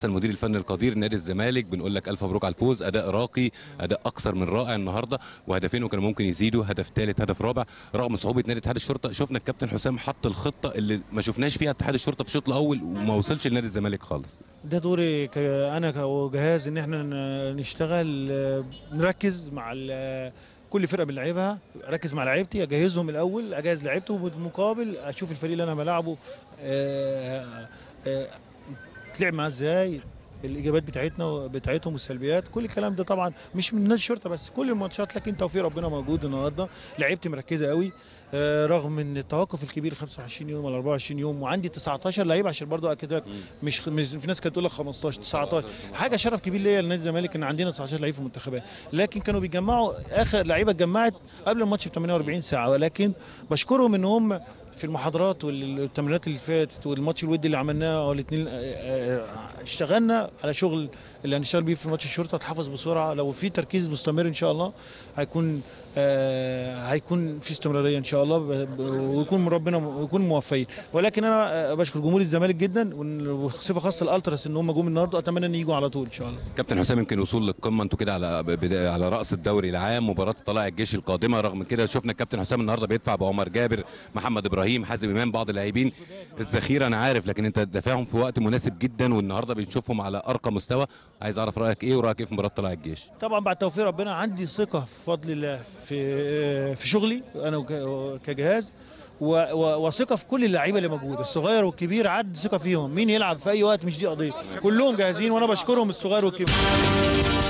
المدير الفني القدير نادي الزمالك بنقول لك الف مبروك على الفوز اداء راقي اداء اكثر من رائع النهارده وهدفين وكانوا ممكن يزيدوا هدف ثالث هدف رابع رغم صعوبه نادي اتحاد الشرطه شفنا الكابتن حسام حط الخطه اللي ما شفناش فيها اتحاد الشرطه في الشوط الاول وما وصلش لنادي الزمالك خالص ده دوري ك- انا كجهاز ان احنا ن- نشتغل آه، نركز مع ال- كل فرقه بنلعبها اركز مع لعيبتي اجهزهم الاول اجهز لعيبته وبالمقابل اشوف الفريق اللي انا بلعبه آه، آه، تلعب معاه ازاي الاجابات بتاعتنا بتاعتهم والسلبيات كل الكلام ده طبعا مش من نادي الشرطه بس كل الماتشات لكن توفيق ربنا موجود النهارده لعيبتي مركزه قوي آه، رغم ان التوقف الكبير 25 يوم ولا 24 يوم وعندي 19 لعيب عشان برضو اكد مش مش في ناس كانت تقول لك 15 19 حاجه شرف كبير ليا لنادي الزمالك ان عندنا 19 لعيب في المنتخبات لكن كانوا بيجمعوا اخر لعيبه اتجمعت قبل الماتش ب 48 ساعه ولكن بشكرهم ان هم في المحاضرات والتمرينات اللي فاتت والماتش الودي اللي عملناه او الاثنين اشتغلنا على شغل اللي هنشتغل بيه في ماتش الشرطه اتحفظ بسرعه لو في تركيز مستمر ان شاء الله هيكون آه، هيكون في استمراريه ان شاء الله ب- ب- ويكون ربنا ويكون موفقين ولكن انا آه، بشكر جمهور الزمالك جدا وإن- وصفه خاصه الالتراس ان هم جم النهارده اتمنى ان يجوا على طول ان شاء الله كابتن حسام يمكن وصول للقمه انتوا كده على بدا- على راس الدوري العام مباراه طلائع الجيش القادمه رغم كده شفنا الكابتن حسام النهارده بيدفع بعمر جابر محمد ابراهيم حازم امام بعض اللاعبين الذخيره انا عارف لكن انت دافعهم في وقت مناسب جدا والنهارده بنشوفهم على ارقى مستوى عايز اعرف رايك ايه ورايك ايه في مباراه طلائع الجيش طبعا بعد توفيق ربنا عندي ثقه في فضل الله في في شغلي انا وك- كجهاز و- و- وثقه في كل اللعيبه اللي موجوده الصغير والكبير عندي ثقه فيهم مين يلعب في اي وقت مش دي قضيه كلهم جاهزين وانا بشكرهم الصغير والكبير